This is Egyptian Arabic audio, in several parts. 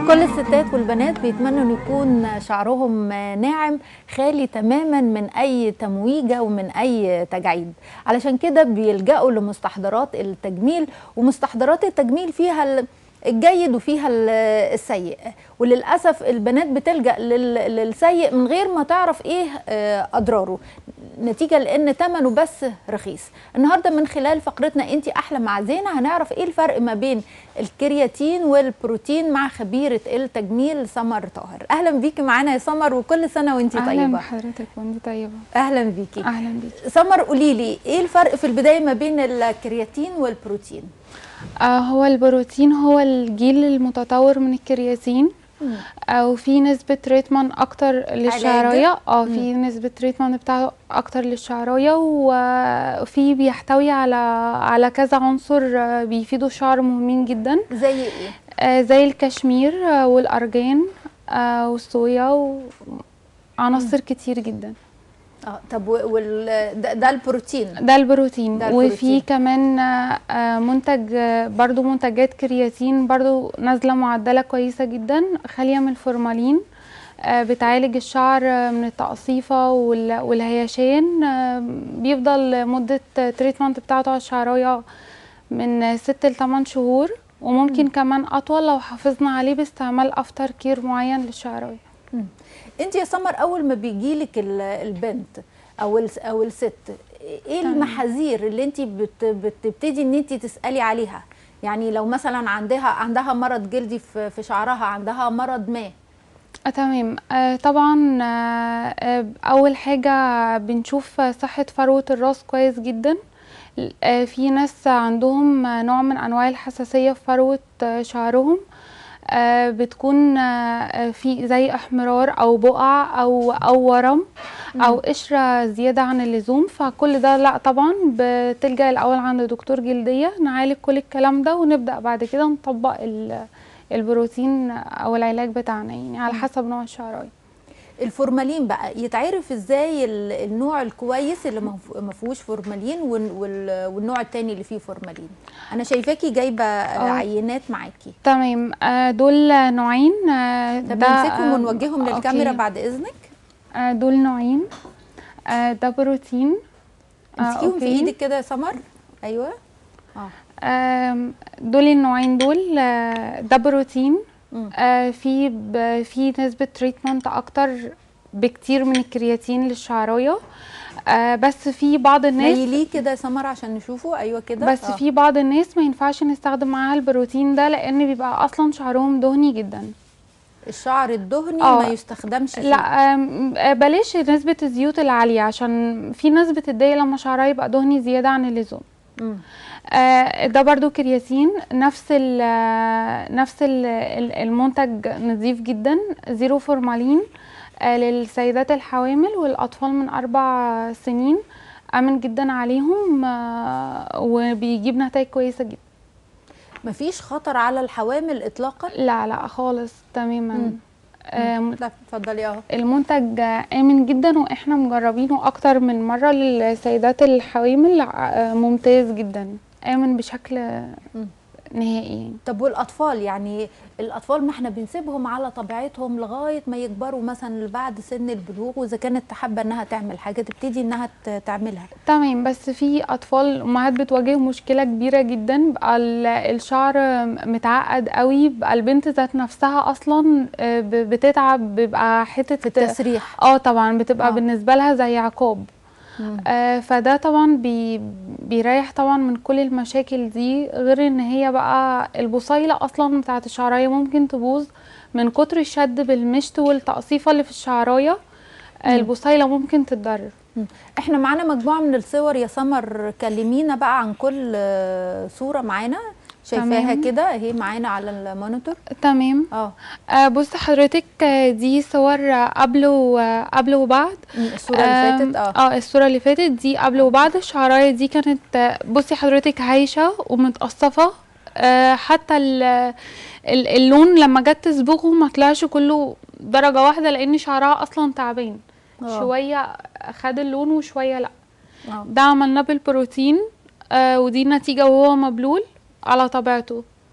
كل الستات والبنات بيتمنوا ان يكون شعرهم ناعم خالي تماما من اي تمويجه ومن اي تجاعيد علشان كده بيلجأوا لمستحضرات التجميل ومستحضرات التجميل فيها الجيد وفيها السيء وللاسف البنات بتلجأ للسيء من غير ما تعرف ايه اضراره نتيجه لان ثمنه بس رخيص النهارده من خلال فقرتنا انت احلى مع زينه هنعرف ايه الفرق ما بين الكرياتين والبروتين مع خبيره التجميل سمر طاهر اهلا بيكي معانا يا سمر وكل سنه وانت طيبه اهلا بحضرتك وانت طيبه اهلا بيكي اهلا بيكي سمر قولي لي ايه الفرق في البدايه ما بين الكرياتين والبروتين آه هو البروتين هو الجيل المتطور من الكرياتين او في نسبه ريتمان اكتر للشعرايه اه في نسبه ريتمان بتاعه اكتر للشعرايه وفي بيحتوي على على كذا عنصر بيفيدوا الشعر مهمين جدا زي ايه آه زي الكشمير والارجان آه والصويا وعناصر كتير جدا اه طب وال ده, ده البروتين ده البروتين, ده البروتين. البروتين. وفي كمان آه منتج برضو منتجات كرياتين برضو نازله معدله كويسه جدا خاليه من الفورمالين آه بتعالج الشعر من التقصيفه والهيشان آه بيفضل مده تريتمنت بتاعته على الشعرايه من 6 ل 8 شهور وممكن م. كمان اطول لو حافظنا عليه باستعمال افتر كير معين للشعرايه انت يا سمر اول ما بيجيلك البنت او او الست ايه المحاذير اللي انت بت بتبتدي ان انت تسالي عليها يعني لو مثلا عندها عندها مرض جلدي في, في شعرها عندها مرض ما آه تمام آه طبعا آه اول حاجه بنشوف صحه فروه الراس كويس جدا آه في ناس عندهم نوع من انواع الحساسيه في فروه شعرهم آه بتكون آه في زي احمرار او بقع او او ورم او قشره زياده عن اللزوم فكل ده لا طبعا بتلجا الاول عند دكتور جلديه نعالج كل الكلام ده ونبدا بعد كده نطبق البروتين او العلاج بتاعنا يعني على حسب نوع الشعرايه الفورمالين بقى يتعرف ازاي النوع الكويس اللي ما فيهوش فورمالين والنوع التاني اللي فيه فورمالين انا شايفاكي جايبه أوه. عينات معاكي تمام دول نوعين طب نمسكهم ونوجههم للكاميرا بعد اذنك دول نوعين ده بروتين امسكيهم في ايدك كده يا سمر ايوه اه دول النوعين دول ده بروتين آه في في نسبه تريتمنت اكتر بكتير من الكرياتين للشعرايه آه بس في بعض الناس ميليه كده يا سمر عشان نشوفه ايوه كده بس آه. في بعض الناس ما ينفعش نستخدم معاها البروتين ده لان بيبقى اصلا شعرهم دهني جدا الشعر الدهني آه. ما يستخدمش فيه. لا بلاش نسبه الزيوت العاليه عشان في ناس بتتضايق لما شعرها يبقى دهني زياده عن اللزوم آه ده برضو كرياتين نفس ال نفس ال المنتج نظيف جدا زيرو فورمالين آه للسيدات الحوامل والاطفال من اربع سنين امن جدا عليهم آه وبيجيب نتائج كويسه جدا مفيش خطر على الحوامل اطلاقا لا لا خالص تماما لا اتفضلي اهو المنتج امن جدا واحنا مجربينه اكتر من مره للسيدات الحوامل ممتاز جدا امن بشكل نهائي طب والاطفال يعني الاطفال ما احنا بنسيبهم على طبيعتهم لغايه ما يكبروا مثلا بعد سن البلوغ واذا كانت حابه انها تعمل حاجه تبتدي انها تعملها تمام بس في اطفال امهات بتواجه مشكله كبيره جدا بقى الشعر متعقد قوي بقى البنت ذات نفسها اصلا بتتعب بيبقى حته في التسريح اه طبعا بتبقى آه. بالنسبه لها زي عقاب آه فده طبعا بي بيريح طبعا من كل المشاكل دي غير ان هي بقى البصيله اصلا بتاعت الشعرايه ممكن تبوظ من كتر الشد بالمشط والتقصيفه اللي في الشعرايه آه البصيله ممكن تتضرر احنا معانا مجموعه من الصور يا سمر كلمينا بقى عن كل صوره معانا شايفاها كده اهي معانا على المونيتور تمام اه بص حضرتك دي صور قبل وقبل وبعد الصوره اللي فاتت اه اه الصوره اللي فاتت دي قبل وبعد الشعرايه دي كانت بصي حضرتك هايشه ومتقصفه آه حتى اللون لما جت تصبغه ما طلعش كله درجه واحده لان شعرها اصلا تعبان شويه خد اللون وشويه لا أوه. ده عملناه بالبروتين آه ودي النتيجه وهو مبلول على طبيعته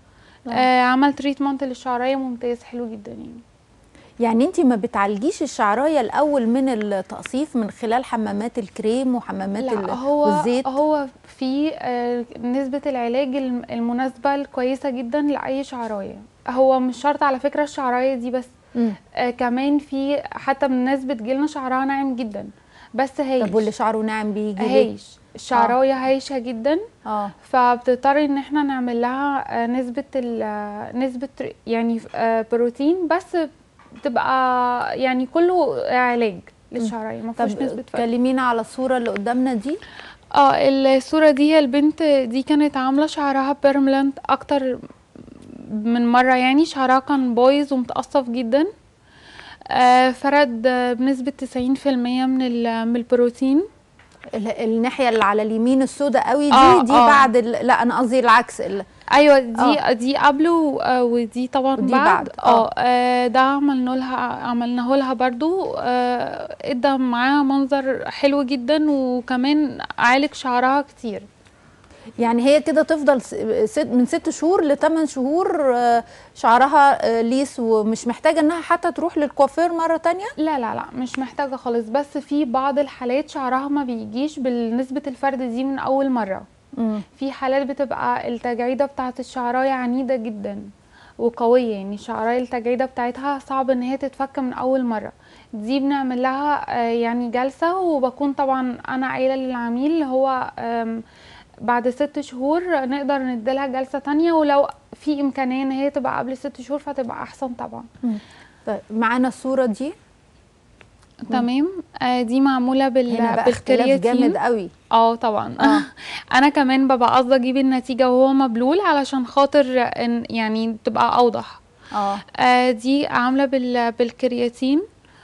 آه عمل تريتمنت للشعريه ممتاز حلو جدا يعني يعني انت ما بتعالجيش الشعرايه الاول من التقصيف من خلال حمامات الكريم وحمامات ال- لا هو والزيت هو في آه، نسبة العلاج الم- المناسبة الكويسة جدا لأي شعراية هو مش شرط على فكرة الشعراية دي بس مم. آه كمان في حتى من ناس بتجيلنا شعرها ناعم جدا بس هيش طب واللي شعره ناعم بيجي ليه؟ هيش الشعراية هايشة جدا اه فبتضطر ان احنا نعمل لها آه، نسبة ال- آه، نسبة يعني آه، بروتين بس بتبقى يعني كله علاج للشعراية ما فيهوش طب نسبة فرق كلمينا على الصوره اللي قدامنا دي اه الصورة دي هي البنت دي كانت عاملة شعرها بيرملنت اكتر من مرة يعني شعرها كان بايظ ومتقصف جدا آه فرد آه، بنسبة 90% من ال- من البروتين ال- الناحيه اللي على اليمين السوداء قوي دي آه، دي آه. بعد ال... لا انا قصدي العكس ال... ايوه دي آه. دي قبل و- آه، ودي طبعا ودي بعد, بعد، آه. اه آه، ده عملنا لها عملناه لها برضو آه، ادى معاها منظر حلو جدا وكمان عالج شعرها كتير يعني هي كده تفضل س- ست من ست شهور لثمان شهور آه، شعرها آه، ليس ومش محتاجه انها حتى تروح للكوافير مره تانية لا لا لا مش محتاجة خالص بس في بعض الحالات شعرها ما بيجيش بالنسبة الفرد دي من أول مرة في حالات بتبقى التجعيدة بتاعت الشعراية عنيدة جدا وقوية يعني الشعراية التجعيدة بتاعتها صعب ان هي تتفك من أول مرة دي بنعمل لها آه، يعني جلسة وبكون طبعا أنا قايلة للعميل اللي هو آم، بعد ست شهور نقدر نديلها جلسة تانية ولو في إمكانية ان هي تبقى قبل ست شهور فتبقى أحسن طبعا طيب معانا الصوره دي تمام آه دي معمولة بال هنا بقى اختلاف بالكرياتين جامد قوي اه طبعا آه. انا كمان ببقى قصدي اجيب النتيجة وهو مبلول علشان خاطر ان يعني تبقى اوضح اه آه دي عاملة بال بالكرياتين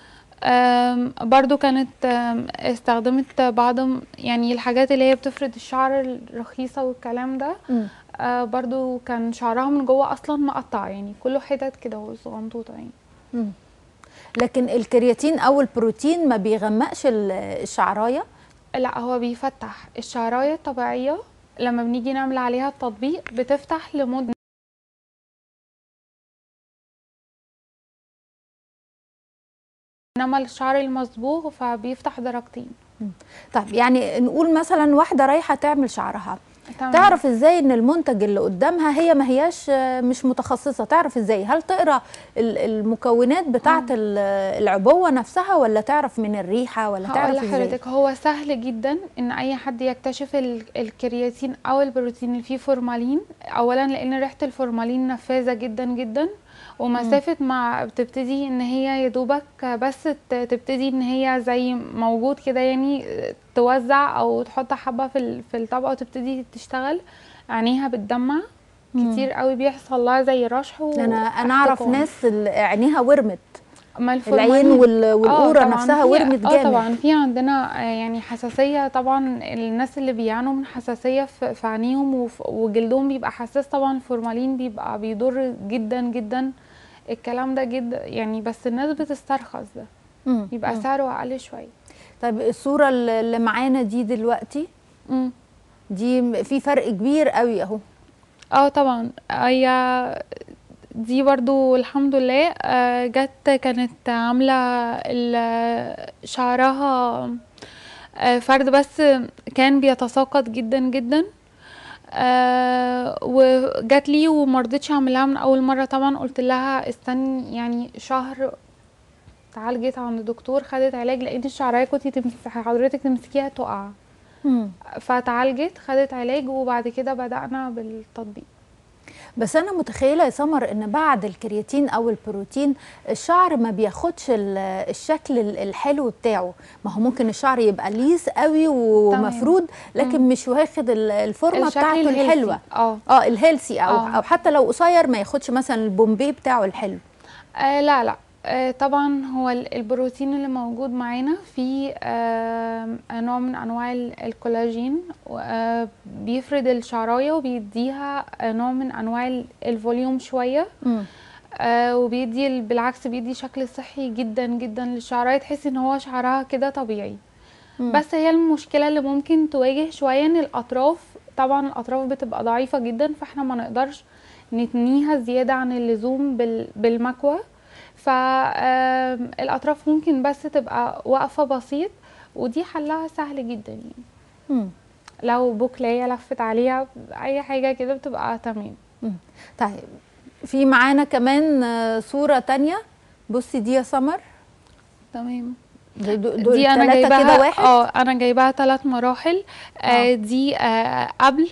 آم، برضو كانت آم، استخدمت بعض م- يعني الحاجات اللي هي بتفرد الشعر الرخيصة والكلام ده مم. آه برضو كان شعرها من جوه اصلا مقطع يعني كله حتت كده وصغنطوطة يعني مم. لكن الكرياتين او البروتين ما بيغمقش ال- الشعرايه لا هو بيفتح الشعراية الطبيعية لما بنيجي نعمل عليها التطبيق بتفتح لمدة انما الشعر المصبوغ فبيفتح درجتين طب يعني نقول مثلا واحده رايحه تعمل شعرها تمام. تعرف ازاي ان المنتج اللي قدامها هي ما هياش آه، مش متخصصه تعرف ازاي هل تقرا ال- المكونات بتاعه ال- العبوه نفسها ولا تعرف من الريحه ولا هقول تعرف ازاي لحضرتك هو سهل جدا ان اي حد يكتشف ال- الكرياتين او البروتين اللي فيه فورمالين اولا لان ريحه الفورمالين نفاذه جدا جدا ومسافه ما بتبتدي ان هي يا دوبك بس ت- تبتدي ان هي زي موجود كده يعني توزع او تحط حبه في ال- في الطبق وتبتدي تشتغل عينيها بتدمع كتير قوي بيحصل لها زي رشح و- انا انا اعرف احتقان. ناس ال- عينيها ورمت ما العين الفورمالين وال- آه والقوره طبعاً نفسها في- ورمت اه جامد طبعا في عندنا آه، يعني حساسيه طبعا الناس اللي بيعانوا من حساسيه في في عينيهم وف- وجلدهم بيبقى حساس طبعا الفورمالين بيبقى بيضر جدا جدا الكلام ده جدا يعني بس الناس بتسترخص ده مم. يبقى مم. سعره اقل شويه طيب الصوره اللي اللي معانا دي دلوقتي مم. دي م- في فرق كبير قوي اهو اه طبعا هي دي برضو الحمد لله آه، جت كانت عاملة ال- شعرها آه، فرد بس كان بيتساقط جدا جدا آه، وجات لي ومرضتش اعملها من اول مره طبعا قلت لها استني يعني شهر اتعالجت عند دكتور خدت علاج لان الشعرايه كنت تمسحي حضرتك تمسكيها تقع مم. فتعالجت خدت علاج وبعد كده بدأنا بالتطبيق بس انا متخيله يا سمر ان بعد الكرياتين او البروتين الشعر ما بياخدش ال- الشكل ال- الحلو بتاعه ما هو ممكن الشعر يبقى ليس قوي ومفرود لكن مش واخد ال- الفورمه الشكل بتاعته الهيلثي. الحلوه اه اه الهيلسي او آه. او حتى لو قصير ما ياخدش مثلا البومبي بتاعه الحلو آه لا لا آه طبعا هو ال- البروتين اللي موجود معانا فيه آه نوع من انواع ال- الكولاجين آه بيفرد الشعرايه وبيديها آه نوع من انواع ال- الفوليوم شويه مم. آه وبيدي ال- بالعكس بيدي شكل صحي جدا جدا للشعرايه تحسي ان هو شعرها كده طبيعي مم. بس هي المشكله اللي ممكن تواجه شويه ان الاطراف طبعا الاطراف بتبقى ضعيفه جدا فاحنا ما نقدرش نتنيها زياده عن اللزوم بال- بالمكوى فالاطراف ممكن بس تبقى واقفه بسيط ودي حلها سهل جدا يعني مم. لو بوكلايه لفت عليها اي حاجه كده بتبقى تمام مم. طيب في معانا كمان آه، صورة تانية بصي دي يا سمر تمام دول دول دي انا تلاتة جايباها كده واحد اه انا جايباها ثلاث مراحل آه. آه دي آه قبل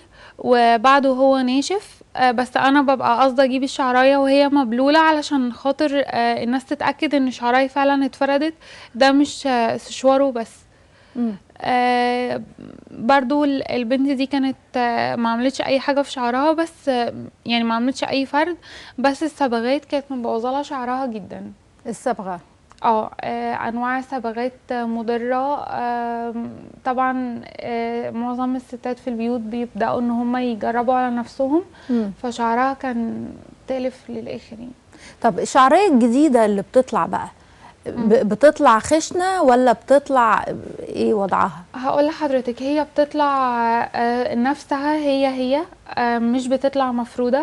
وبعده هو ناشف آه بس انا ببقى قصدي اجيب الشعرايه وهي مبلوله علشان خاطر آه الناس تتاكد ان الشعرايه فعلا اتفردت ده مش آه سشواره بس مم. آه برضو ال- البنت دي كانت آه ما عملتش اي حاجه في شعرها بس آه يعني ما عملتش اي فرد بس الصبغات كانت مبوظه لها شعرها جدا الصبغة اه آه، انواع صبغات مضره آم، طبعا آه، معظم الستات في البيوت بيبداوا ان هم يجربوا على نفسهم مم. فشعرها كان تلف للاخر يعني طب الشعرية الجديدة اللي بتطلع بقى ب- بتطلع خشنة ولا بتطلع ايه وضعها؟ هقول لحضرتك هي بتطلع آه، نفسها هي هي آه، مش بتطلع مفروده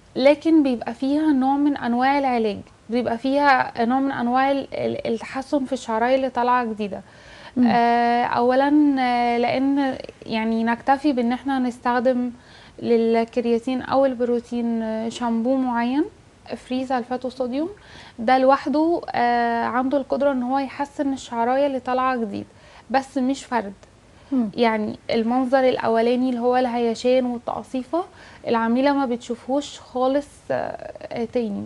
لكن بيبقى فيها نوع من انواع العلاج بيبقى فيها نوع من انواع ال- ال- التحسن في الشعرايه اللي طالعه جديده مم. آه، اولا آه، لان يعني نكتفي بان احنا نستخدم للكرياتين او البروتين آه، شامبو معين فري سلفات صوديوم ده لوحده آه، عنده القدره ان هو يحسن الشعرايه اللي طالعه جديد بس مش فرد مم. يعني المنظر الاولاني اللي هو الهيشان والتقصيفه العميله ما بتشوفهوش خالص آه، تاني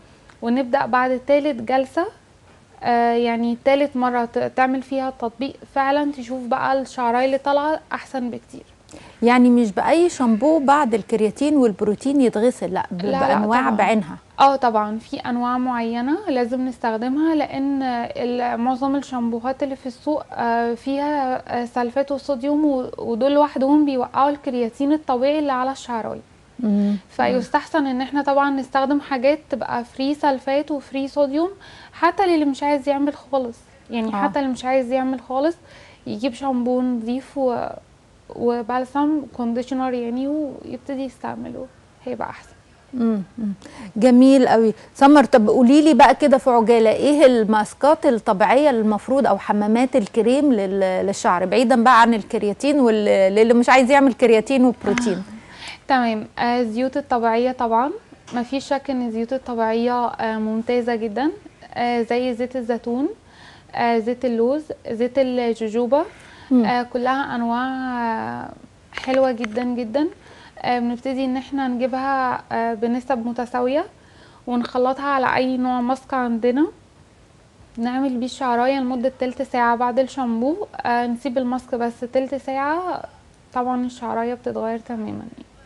ونبدا بعد تالت جلسه آه، يعني تالت مرة ت- تعمل فيها التطبيق فعلا تشوف بقى الشعرايه اللي طالعة أحسن بكتير يعني مش بأي شامبو بعد الكرياتين والبروتين يتغسل لا, ب- لا، لا، بأنواع طبعاً. بعينها اه طبعا في انواع معينه لازم نستخدمها لان ال- معظم الشامبوهات اللي في السوق آه، فيها آه، سلفات وصوديوم و- ودول لوحدهم بيوقعوا الكرياتين الطبيعي اللي على الشعرايه مم. فيستحسن ان احنا طبعا نستخدم حاجات تبقى فري سلفات وفري صوديوم حتى للي مش عايز يعمل خالص يعني آه. آه. حتى اللي مش عايز يعمل خالص يجيب شامبو نضيف و... وبلسم كونديشنر يعني ويبتدي يستعمله هيبقى احسن مم. مم. جميل قوي سمر طب قولي لي بقى كده في عجاله ايه الماسكات الطبيعيه اللي المفروض او حمامات الكريم لل- للشعر بعيدا بقى عن الكرياتين واللي مش عايز يعمل كرياتين وبروتين تمام آه الزيوت الطبيعيه طبعا ما فيش شك ان الزيوت الطبيعيه آه ممتازه جدا آه زي زيت الزيتون آه زيت اللوز زيت الجوجوبا مم. آه كلها انواع آه حلوه جدا جدا آه بنبتدي ان احنا نجيبها آه بنسب متساويه ونخلطها على اي نوع ماسك عندنا نعمل بيه الشعرايه لمده تلت ساعه بعد الشامبو آه نسيب الماسك بس تلت ساعه طبعا الشعرايه بتتغير تماما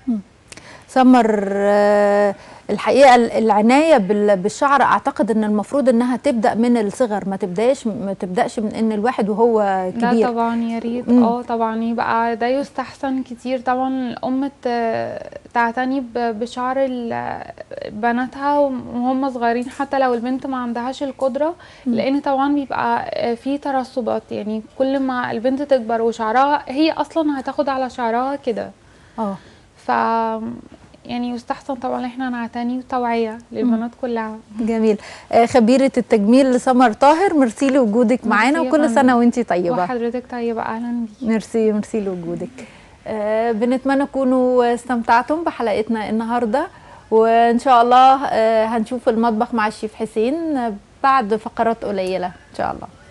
سمر آه، الحقيقه ال- العنايه بال- بالشعر اعتقد ان المفروض انها تبدا من الصغر ما تبداش ما تبداش من ان الواحد وهو ده كبير طبعا يا ريت مم. اه طبعا يبقى ده يستحسن كتير طبعا الام ت- تعتني ب- بشعر ال- بناتها وهم صغيرين حتى لو البنت ما عندهاش القدره لان طبعا بيبقى في ترسبات يعني كل ما البنت تكبر وشعرها هي اصلا هتاخد على شعرها كده اه ف يعني يستحسن طبعا احنا نعتني وتوعيه للبنات كلها جميل آه، خبيره التجميل سمر طاهر ميرسي لوجودك معانا ميرسي يا وكل فندم. سنه وانتي طيبه وحضرتك طيبه اهلا بيكي ميرسي ميرسي لوجودك آه، بنتمنى تكونوا استمتعتم بحلقتنا النهارده وان شاء الله آه، هنشوف المطبخ مع الشيف حسين آه، بعد فقرات قليله ان شاء الله